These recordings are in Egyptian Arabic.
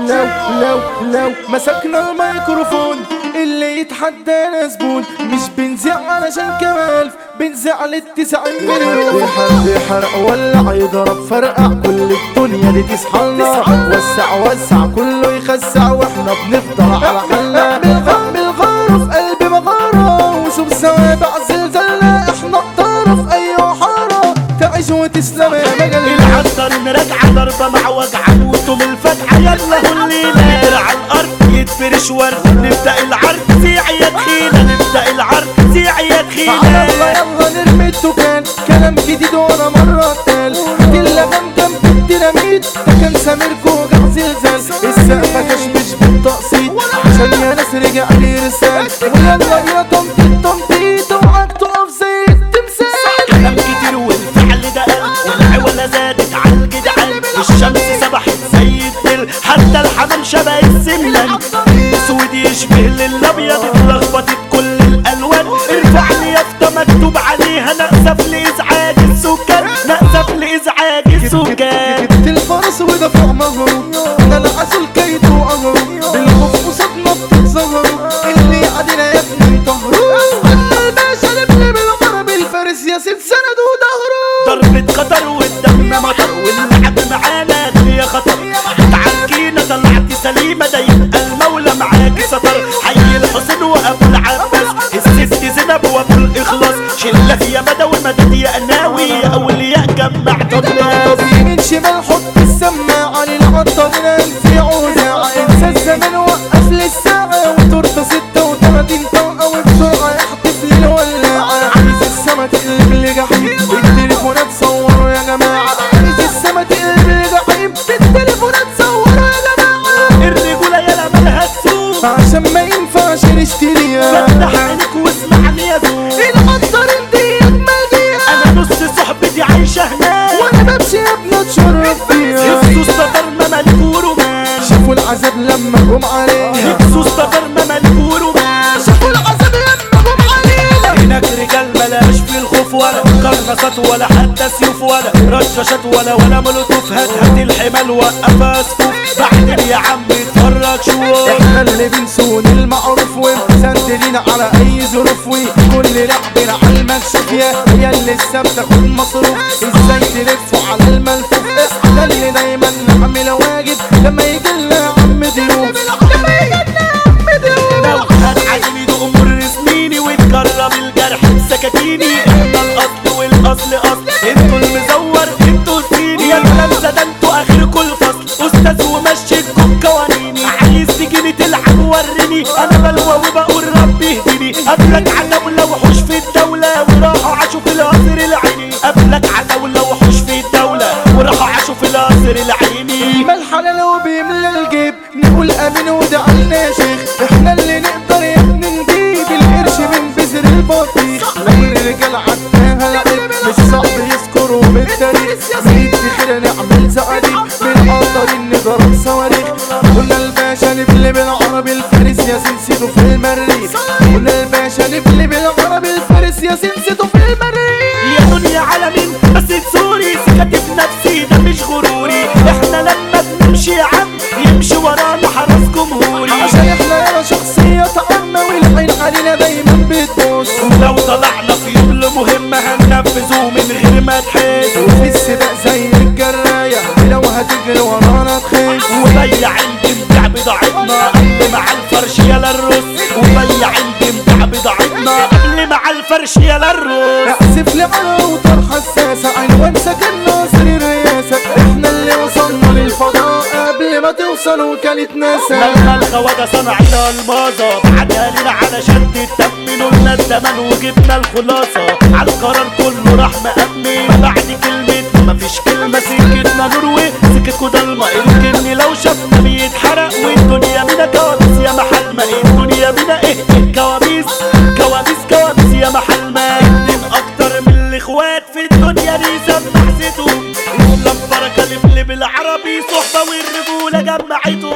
لو لو لو مسكنا الميكروفون اللي يتحدانا زبون مش بنزع علشان كمال بنزع للتسع مليون حد حرق ولع يضرب فرقع كل الدنيا دي تصحلنا وسع وسع كله يخسع واحنا بنفضل على حالنا بالغم بالغار في قلبي مغارة وشوف سوابع زلزلنا احنا الطار في اي حارة تعيش وتسلم يا مجال العنتر راجعة ضربة مع وجع موتهم الفتحة يلا كلنا نقدر على الأرض يتفرش ورد نبدأ العرض سيع يا تخينة نبدأ العرض سيع يا على تخينة الله يلا نرمي التوكان كلام جديد وانا مرة تال اللبن جنب الديناميت ده كان سميركو وجع زلزال السقفة كشمش بالتقسيط عشان يا ناس رجع لي رسال ويلا يا تنطيط تنطيط اوعك تقف زي التمثال كلام كتير والفعل ده قل والعوله زادت على الجدعان الشمس سبحت زي الدل حتى الحمام شبه السمنان اسود يشبه للابيض اتلخبطت كل الالوان ارفع لي يافطه مكتوب عليها نأسف لازعاج السكان نأسف لازعاج السكان جبت الفرس وده فوق مهره انا العسل كيت وقهره بالخوف وصدمة بتتظهروا اللي عادنا يا ابني انتهروا انا الباشا لبني بالغرب الفارس يا ست سند وظهره ضربة خطر والدم مطر واللعب معانا الدنيا خطر تعالكينا طلعتي سليمة ده يبقى المولى معاكي سطر حي الحسين وابو العباس الست زينب وابو الاخلاص شلة يا بدوي مدد يا قناوي يا اولياء جمع طب يمين شمال حط السماعة للعطر في عوزة انسى الزمن وقف للساعة وتورتة ستة وتلاتين طلقة وبسرعة يحتف للولاعة عايز السما تقلب لجحيم التليفونات صوروا يا جماعة عايز السما تقلب لجحيم التليفونات صوروا يا جماعة الرجولة يا مالها تسوق عشان ما ينفعش نشتريها فتح عينك واسمعني يا ذوق العطر انت اجمل بيها انا نص صحبتي عايشة هناك وانا بمشي يا ابني اتشرف فيها خصوص سطر ممالك ورومان شافوا العذاب لما جم عليها خصوص سطر ممالك ورومان شافوا العذاب لما جم علينا هناك رجال ملاش في الخوف ولا قرنصات ولا حتى سيوف ولا رشاشات ولا ولا مولوتوف هات هات الحمال وقفها صفوف بعدين يا عم اتفرج شوف احنا اللي بنسون المعروف ومسندلين على اي ظروف وكل لعبنا على المكشوف يا هي اللي لسه بتاخد مصروف ازاي تلفوا على الملفوف احنا اللي دايما نعمل واجب لما يجي لنا عم ضيوف لما يجي لنا عم لو ضيوف هتعجبني ده امور سنيني وتجرب الجرح بسكاكيني احنا الاصل والاصل اصل انتوا المزور انتوا الصيني يا تلامذة ده انتوا اخر كل فصل استاذ ومشيتكم قوانيني عايز تجيني تلعب وريني انا بلوى وبقول ربي يهديني قبلك عتاولة وحوش في الدولة وراحوا عاشوا في القصر العيني قبلك عتاولة وحوش في الدولة وراحوا عاشوا في القصر العيني ما الحلال وبيملى الجيب نقول امين ودعنا يا شيخ احنا اللي نقدر يا ابني نجيب القرش من بذر البطيخ لو الرجال عداها العيب مش صعب يذكروا بالتاريخ زيد في خير نعمل زقاريب بالقطرين نضرب صواريخ قلنا الباشا نبلي بالعربي الفارس يا سنسيتو في المريخ قلنا الباشا نبلي بالعربي الفارس يا سنسيتو في المريخ يا دنيا عالمين بس تسوري سكتي في نفسي ده مش غروري احنا لما بنمشي يا عم يمشي ورانا حرس جمهوري عشان احنا يا شخصية عامة والعين علينا دايما بتبص لو طلعنا في يوم لمهمة هننفذه من غير ما تحس وفي السباق زي الجراية لو هتجري ورانا تخس وضيع الامتاع بضاعتنا قبل مع الفرش يلا الرز وضيع الامتاع بضاعتنا قبل مع الفرش يلا الرز احسف لي على اوتار حساسة عنوان سكن ناصر الرئاسة احنا اللي وصلنا للفضاء قبل ما توصل وكالة ناسا لما الخواجة صنعت الماظة بعدها لنا علشان تتمنوا لنا الزمن وجبنا الخلاصة على القرار كله راح مأمن بعد كلمة مفيش كلمة سكتنا نروي سكتكوا ضلمة الجن لو شافنا بيتحرق والدنيا بينا كوابيس يا محل ما الدنيا بينا ايه إيه كوابيس كوابيس كوابيس يا محل ما اتنين اكتر من الاخوات في الدنيا دي سمع زيتهم اسلام بركة لبلب بالعربي صحبة والرجولة جمعته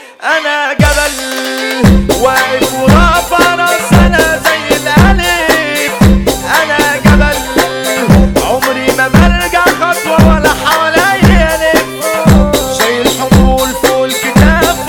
انا جبل واقف ورافع راس انا زي الالف انا جبل عمري ما برجع خطوه ولا حواليا الف شايل حمول فوق الكتاف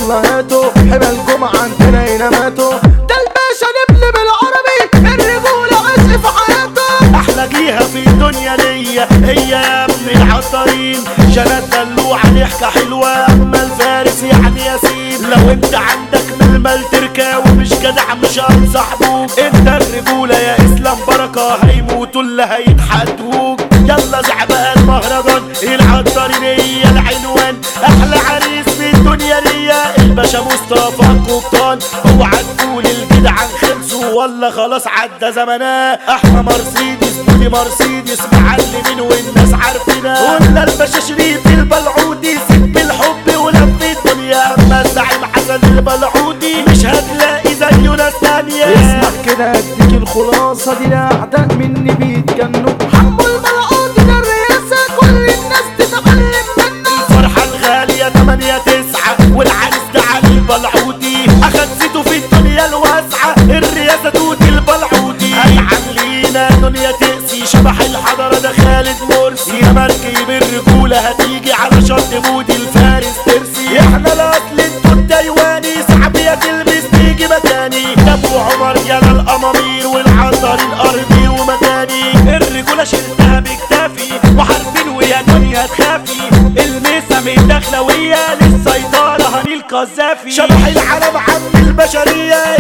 يلا هاتوا حمى الجمعة عندنا هنا ماتوا ده الباشا نبل بالعربي الرجولة عشق في حياته احلى جيها في الدنيا ليا هي يا ابن العطارين جنات دلوعة ضحكة حلوة اما الفارس يعني ياسين لو انت عندك من المال تركة ومش جدع مش هنصاحبوك انت الرجولة يا اسلام بركة هيموتوا اللي هيتحدوك يلا زعبان مهرجان العطارينية العنوان احلى عريس في الدنيا ليا الباشا مصطفى قبطان اوعى تقول الجدعان خلصوا ولا خلاص عدى زمناه احنا مرسيدس بودي مرسيدس معلمين والناس عارفينها قلنا الباشا شريف البلعودي سيب الحب ولف الدنيا اما الزعيم حسن البلعودي مش هتلاقي زيه ناس تانية اسمع كده اديك الخلاصة دي الاعداء مني بيتجنوا حمو الملعوط ده الرئاسة كل الناس تتعلم منه الفرحة الغالية تمانية تسعة والعريس ده علي البلعودي أخد زيته في الدنيا الواسعة الرئاسة توت البلعودي هيعاملينا دنيا تقسي شبح الحضرة ده خالد مرسي يا مركب الرجولة هتيجي على شط مودي الفارس ترسي احنا الأصل انتوا التايواني سحبية تلبس تيجي مكاني ده أبو عمر يالا الأمامير والعنطر الأرضي ومكاني الرجولة شلتها بكتافي وحاربين ويا دنيا تخافي الميسة من دخلوية للسيطرة هاني القذافي شبح العالم عم البشرية